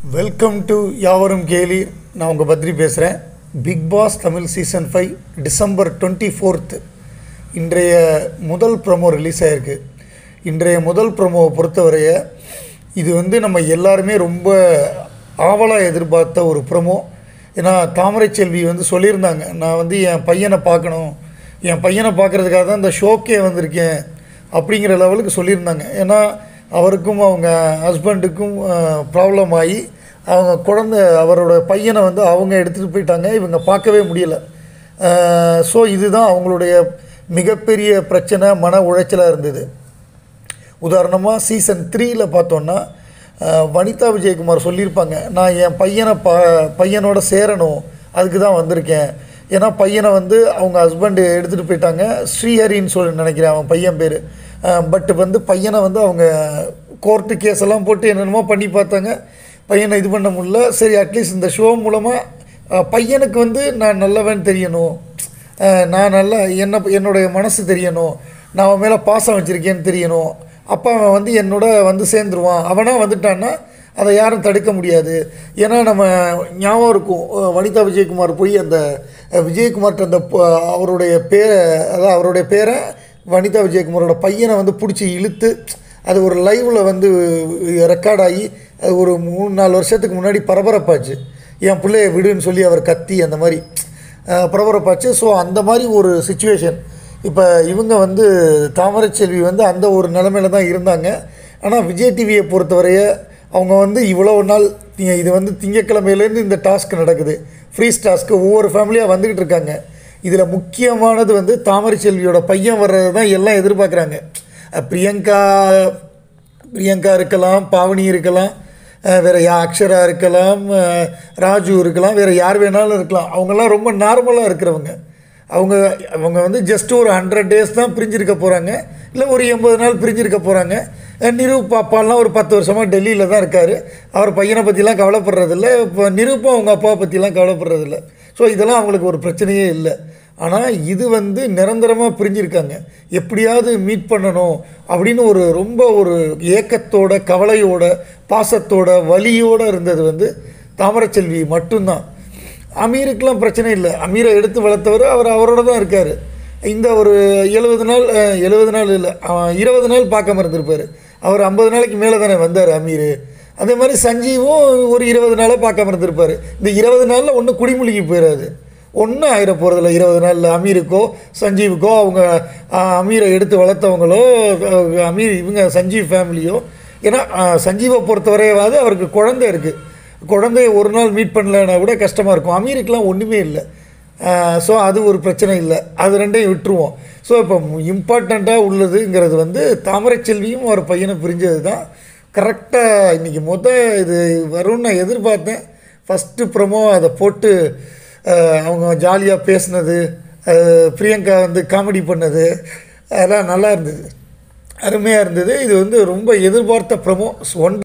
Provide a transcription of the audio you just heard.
welcome to யாவரும் கேலி நான் உங்கள் பத்ரி பேசுகிறேன் Bigg Boss Tamil season five December twenty fourth இன்றைய முதல் ப்ரோமோ ரிலீஸ் ஆகிருக்கு இன்றைய முதல் ப்ரோமோவை பொறுத்தவரைய இது வந்து நம்ம எல்லாருமே ரொம்ப ஆவலாக எதிர்பார்த்த ஒரு ப்ரோமோ ஏன்னா தாமரை செல்வி வந்து சொல்லியிருந்தாங்க நான் வந்து என் பையனை பார்க்கணும் என் பையனை பார்க்குறதுக்காக தான் இந்த ஷோக்கே வந்திருக்கேன் அப்படிங்கிற லெவலுக்கு சொல்லியிருந்தாங்க ஏன்னா அவருக்கும் அவங்க ஹஸ்பண்டுக்கும் ப்ராப்ளம் ஆகி அவங்க குழந்தை அவரோட பையனை வந்து அவங்க எடுத்துகிட்டு போயிட்டாங்க இவங்க பார்க்கவே முடியலை ஸோ இதுதான் அவங்களுடைய மிகப்பெரிய பிரச்சனை மன உளைச்சலாக இருந்தது உதாரணமாக சீசன் த்ரீயில் பார்த்தோன்னா அஹ், வனிதா விஜயகுமார் சொல்லியிருப்பாங்க நான் என் பையனை ப பையனோட சேரணும் அதுக்கு தான் வந்திருக்கேன் ஏன்னா பையனை வந்து அவங்க ஹஸ்பண்டு எடுத்துகிட்டு போயிட்டாங்க ஸ்ரீஹரின்னு சொல்லி நினைக்கிறேன் அவன் பையன் பேர் பட் வந்து பையனை வந்து அவங்க கோர்ட்டு கேஸ் எல்லாம் போட்டு என்னென்னமோ பண்ணி பார்த்தாங்க பையனை இது பண்ண முடியல சரி அட்லீஸ்ட் இந்த ஷோ மூலமாக பையனுக்கு வந்து நான் நல்லவன் தெரியணும் அஹ் நான் நல்லா என்ன என்னுடைய மனசு தெரியணும் நான் அவன் மேலே பாசம் வச்சுருக்கேன்னு தெரியணும் அப்போ அவன் வந்து என்னோட வந்து சேர்ந்துருவான் அவனாக வந்துட்டான்னா அதை யாரும் தடுக்க முடியாது ஏன்னா நம்ம ஞாபகம் இருக்கும் அஹ் வனிதா விஜயகுமார் போய் அந்த அஹ் விஜயகுமார்ட்ட அந்த ப- அவருடைய பேரை அதாவது அவருடைய பேரை வனிதா விஜயகுமாரோட பையனை வந்து பிடிச்சி இழுத்து அது ஒரு லைவில் வந்து ரெக்கார்ட் ஆகி அது ஒரு மூணு நாலு வருஷத்துக்கு முன்னாடி பரபரப்பாச்சு என் பிள்ளைய விடுன்னு சொல்லி அவர் கத்தி அந்த மாதிரி அஹ், பரபரப்பாச்சு ஸோ அந்த மாதிரி ஒரு சுச்சுவேஷன் இப்போ இவங்க வந்து தாமரை செல்வி வந்து அந்த ஒரு நிலமையில தான் இருந்தாங்க ஆனால் விஜய் டிவியை பொறுத்தவரைய அவங்க வந்து இவ்வளோ நாள் தி- இது வந்து திங்கக்கிழமையிலேருந்து இந்த டாஸ்க் நடக்குது ஃப்ரீஸ் டாஸ்க்கு ஒவ்வொரு ஃபேமிலியாக வந்துக்கிட்டு இருக்காங்க இதில் முக்கியமானது வந்து தாமரை செல்வியோட பையன் வர்றது தான் எல்லாம் எதிர்பார்க்குறாங்க அஹ், பிரியங்கா பிரியங்கா இருக்கலாம் பாவனி இருக்கலாம் அஹ் வேற யா அக்ஷரா இருக்கலாம் அஹ் ராஜு இருக்கலாம் வேறு யார் வேணாலும் இருக்கலாம் அவங்கெல்லாம் ரொம்ப நார்மலாக இருக்கிறவங்க அவங்க அவங்க வந்து ஜஸ்ட் ஒரு ஹண்ட்ரட் டேஸ் தான் பிரிஞ்சிருக்க போகிறாங்க இல்லை ஒரு எண்பது நாள் பிரிஞ்சிருக்க போகிறாங்க நிரூ பாப்பாலாம் ஒரு பத்து வருஷமாக டெல்லியில் தான் இருக்கார் அவர் பையனை பற்றிலாம் கவலைப்படுறதில்ல இப்போ நிரூப்பும் அவங்க அப்பாவை பற்றிலாம் கவலைப்படுறதில்ல ஸோ இதெல்லாம் அவங்களுக்கு ஒரு பிரச்சனையே இல்லை ஆனால் இது வந்து நிரந்தரமாக பிரிஞ்சிருக்காங்க எப்படியாவது மீட் பண்ணணும் அப்படின்னு ஒரு ரொம்ப ஒரு ஏக்கத்தோட கவலையோட பாசத்தோட வலியோடு இருந்தது வந்து தாமரச்செல்வி மட்டும்தான் அமீருக்கெலாம் பிரச்சனை இல்லை அமீரை எடுத்து வளர்த்தவர் அவர் அவரோட தான் இருக்கார் இந்த ஒரு எழுபது நாள் எழுபது நாள் இல்லை இருபது நாள் பார்க்காம இருந்திருப்பார் அவர் ஐம்பது நாளைக்கு மேலே தானே வந்தார் அமீர் அதே மாதிரி சஞ்சீவும் ஒரு இருபது நாளாக பார்க்காம இருந்திருப்பார் இந்த இருபது நாளில் ஒன்று குடிமொழிக்கு போயிடாது ஒன்றும் ஆயிட போகிறதில்ல இருபது நாளில் அமீருக்கோ சஞ்சீவுக்கோ அவங்க அஹ், அமீரை எடுத்து வளர்த்தவங்களோ அஹ், அமீர் இவங்க சஞ்சீவ் ஃபேமிலியோ ஏன்னா அஹ், சஞ்சீவை பொறுத்தவரையாவது அவருக்கு குழந்தை இருக்குது குழந்தைய ஒரு நாள் மீட் பண்ணலன்னா கூட கஷ்டமாக இருக்கும் அமீருக்கெலாம் ஒன்றுமே இல்லை ஸோ அது ஒரு பிரச்சனை இல்லை அது ரெண்டையும் விட்டுருவோம் ஸோ இப்போ இம்பார்ட்டண்ட்டாக உள்ளதுங்கிறது வந்து தாமரை செல்வியும் ஒரு பையனை பிரிஞ்சது தான் கரெக்டாக இன்றைக்கி மொத இது வரும்னு நான் எதிர்பார்த்தேன் ஃபஸ்ட்டு ப்ரமோ அதை போட்டு அஹ், அவங்க ஜாலியாக பேசுனது அஹ், பிரியங்கா வந்து காமெடி பண்ணது அதெல்லாம் நல்லா இருந்தது அருமையாக இருந்தது இது வந்து ரொம்ப எதிர்பார்த்த ப்ரமோ ஒன்